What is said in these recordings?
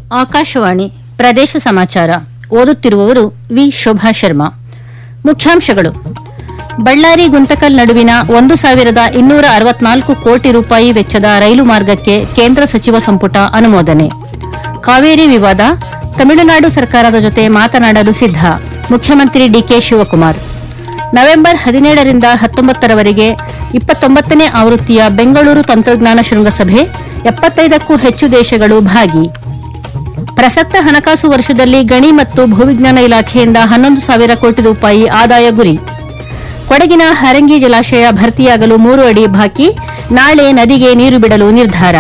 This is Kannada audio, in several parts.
ಆಕಾಶವಾಣಿ ಪ್ರದೇಶ ಸಮಾಚಾರ ಓದುತ್ತಿರುವವರು ವಿ ಶೋಭಾ ಶರ್ಮಾ ಮುಖ್ಯಾಂಶಗಳು ಬಳ್ಳಾರಿ ಗುಂತಕಲ್ ನಡುವಿನ ಒಂದು ಸಾವಿರದ ಇನ್ನೂರ ಅರವತ್ನಾಲ್ಕು ಕೋಟಿ ರೂಪಾಯಿ ವೆಚ್ಚದ ರೈಲು ಮಾರ್ಗಕ್ಕೆ ಕೇಂದ್ರ ಸಚಿವ ಸಂಪುಟ ಅನುಮೋದನೆ ಕಾವೇರಿ ವಿವಾದ ತಮಿಳುನಾಡು ಸರ್ಕಾರದ ಜೊತೆ ಮಾತನಾಡಲು ಸಿದ್ಧ ಮುಖ್ಯಮಂತ್ರಿ ಡಿಕೆ ಶಿವಕುಮಾರ್ ನವೆಂಬರ್ ಹದಿನೇಳರಿಂದ ಹತ್ತೊಂಬತ್ತರವರೆಗೆ ಇಪ್ಪತ್ತೊಂಬತ್ತನೇ ಆವೃತ್ತಿಯ ಬೆಂಗಳೂರು ತಂತ್ರಜ್ಞಾನ ಶೃಂಗಸಭೆ ಎಪ್ಪತ್ತೈದಕ್ಕೂ ಹೆಚ್ಚು ದೇಶಗಳು ಭಾಗಿ ಪ್ರಸಕ್ತ ಹಣಕಾಸು ವರ್ಷದಲ್ಲಿ ಗಣಿ ಮತ್ತು ಭೂವಿಜ್ಞಾನ ಇಲಾಖೆಯಿಂದ ಹನ್ನೊಂದು ಸಾವಿರ ಕೋಟಿ ರೂಪಾಯಿ ಆದಾಯ ಗುರಿ ಕೊಡಗಿನ ಹರಂಗಿ ಜಲಾಶಯ ಭರ್ತಿಯಾಗಲು ಮೂರು ಅಡಿ ಬಾಕಿ ನಾಳೆ ನದಿಗೆ ನೀರು ಬಿಡಲು ನಿರ್ಧಾರ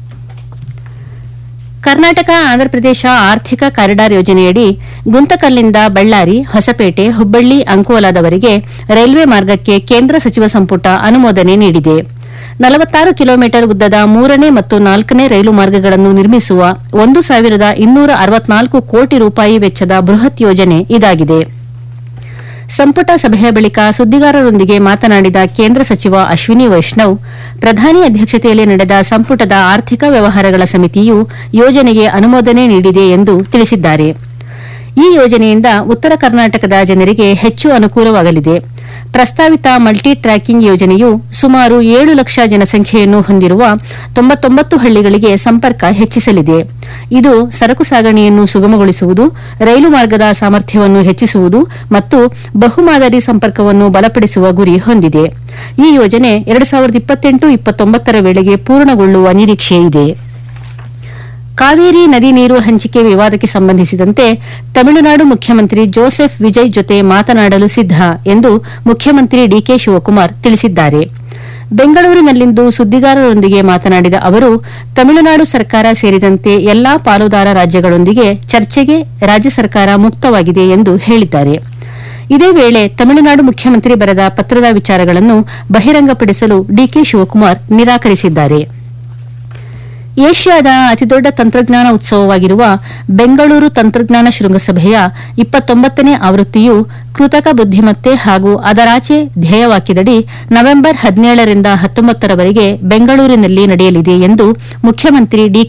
ಕರ್ನಾಟಕ ಆಂಧ್ರಪ್ರದೇಶ ಆರ್ಥಿಕ ಕಾರಿಡಾರ್ ಯೋಜನೆಯಡಿ ಗುಂತಕಲ್ನಿಂದ ಬಳ್ಳಾರಿ ಹೊಸಪೇಟೆ ಹುಬ್ಬಳ್ಳಿ ಅಂಕೋಲಾದವರೆಗೆ ರೈಲ್ವೆ ಮಾರ್ಗಕ್ಕೆ ಕೇಂದ್ರ ಸಚಿವ ಸಂಪುಟ ಅನುಮೋದನೆ ನೀಡಿದೆ ನಲವತ್ತಾರು ಕಿಲೋಮೀಟರ್ ಉದ್ದದ ಮೂರನೇ ಮತ್ತು ನಾಲ್ಕನೇ ರೈಲು ಮಾರ್ಗಗಳನ್ನು ನಿರ್ಮಿಸುವ ಒಂದು ಸಾವಿರದ ಇನ್ನೂರ ಅರವತ್ನಾಲ್ಕು ಕೋಟಿ ರೂಪಾಯಿ ವೆಚ್ಚದ ಬೃಹತ್ ಯೋಜನೆ ಇದಾಗಿದೆ ಸಂಪುಟ ಸಭೆಯ ಬಳಿಕ ಸುದ್ದಿಗಾರರೊಂದಿಗೆ ಮಾತನಾಡಿದ ಕೇಂದ್ರ ಸಚಿವ ಅಶ್ವಿನಿ ವೈಷ್ಣವ್ ಪ್ರಧಾನಿ ಅಧ್ಯಕ್ಷತೆಯಲ್ಲಿ ನಡೆದ ಸಂಪುಟದ ಆರ್ಥಿಕ ವ್ಯವಹಾರಗಳ ಸಮಿತಿಯು ಯೋಜನೆಗೆ ಅನುಮೋದನೆ ನೀಡಿದೆ ಎಂದು ತಿಳಿಸಿದ್ದಾರೆ ಈ ಯೋಜನೆಯಿಂದ ಉತ್ತರ ಕರ್ನಾಟಕದ ಜನರಿಗೆ ಹೆಚ್ಚು ಅನುಕೂಲವಾಗಲಿದೆ ಪ್ರಸ್ತಾವಿತ ಮಲ್ಟಿ ಟ್ರ್ಯಾಕಿಂಗ್ ಯೋಜನೆಯು ಸುಮಾರು ಏಳು ಲಕ್ಷ ಜನಸಂಖ್ಯೆಯನ್ನು ಹೊಂದಿರುವ ತೊಂಬತ್ತೊಂಬತ್ತು ಹಳ್ಳಿಗಳಿಗೆ ಸಂಪರ್ಕ ಹೆಚ್ಚಿಸಲಿದೆ ಇದು ಸರಕು ಸಾಗಣೆಯನ್ನು ಸುಗಮಗೊಳಿಸುವುದು ರೈಲು ಮಾರ್ಗದ ಸಾಮರ್ಥ್ಯವನ್ನು ಹೆಚ್ಚಿಸುವುದು ಮತ್ತು ಬಹುಮಾದರಿ ಸಂಪರ್ಕವನ್ನು ಬಲಪಡಿಸುವ ಗುರಿ ಹೊಂದಿದೆ ಈ ಯೋಜನೆ ಎರಡು ಸಾವಿರದ ಇಪ್ಪತ್ತೆಂಟು ಇಪ್ಪತ್ತೊಂಬತ್ತರ ವೇಳೆಗೆ ಪೂರ್ಣಗೊಳ್ಳುವ ನಿರೀಕ್ಷೆ ಇದೆ ಕಾವೇರಿ ನದಿ ನೀರು ಹಂಚಿಕೆ ವಿವಾದಕ್ಕೆ ಸಂಬಂಧಿಸಿದಂತೆ ತಮಿಳುನಾಡು ಮುಖ್ಯಮಂತ್ರಿ ಜೋಸೆಫ್ ವಿಜಯ್ ಜೊತೆ ಮಾತನಾಡಲು ಸಿದ್ಧ ಎಂದು ಮುಖ್ಯಮಂತ್ರಿ ಡಿಕೆ ಶಿವಕುಮಾರ್ ತಿಳಿಸಿದ್ದಾರೆ ಬೆಂಗಳೂರಿನಲ್ಲಿಂದು ಸುದ್ದಿಗಾರರೊಂದಿಗೆ ಮಾತನಾಡಿದ ಅವರು ತಮಿಳುನಾಡು ಸರ್ಕಾರ ಸೇರಿದಂತೆ ಎಲ್ಲಾ ಪಾಲುದಾರ ರಾಜ್ಯಗಳೊಂದಿಗೆ ಚರ್ಚೆಗೆ ರಾಜ್ಯ ಸರ್ಕಾರ ಮುಕ್ತವಾಗಿದೆ ಎಂದು ಹೇಳಿದ್ದಾರೆ ಇದೇ ವೇಳೆ ತಮಿಳುನಾಡು ಮುಖ್ಯಮಂತ್ರಿ ಬರೆದ ಪತ್ರದ ವಿಚಾರಗಳನ್ನು ಬಹಿರಂಗಪಡಿಸಲು ಡಿಕೆ ಶಿವಕುಮಾರ್ ನಿರಾಕರಿಸಿದ್ದಾರೆ ಏಷ್ಯಾದ ಅತಿದೊಡ್ಡ ತಂತ್ರಜ್ಞಾನ ಉತ್ಸವವಾಗಿರುವ ಬೆಂಗಳೂರು ತಂತ್ರಜ್ಞಾನ ಶೃಂಗಸಭೆಯ ಇಪ್ಪತ್ತೊಂಬತ್ತನೇ ಆವೃತ್ತಿಯು ಕೃತಕ ಬುದ್ದಿಮತ್ತೆ ಹಾಗೂ ಅದರಾಚೆ ಧ್ಯೇಯವಾಕ್ಯದಡಿ ನವೆಂಬರ್ ಹದಿನೇಳರಿಂದ ಹತ್ತೊಂಬತ್ತರವರೆಗೆ ಬೆಂಗಳೂರಿನಲ್ಲಿ ನಡೆಯಲಿದೆ ಎಂದು ಮುಖ್ಯಮಂತ್ರಿ ಡಿ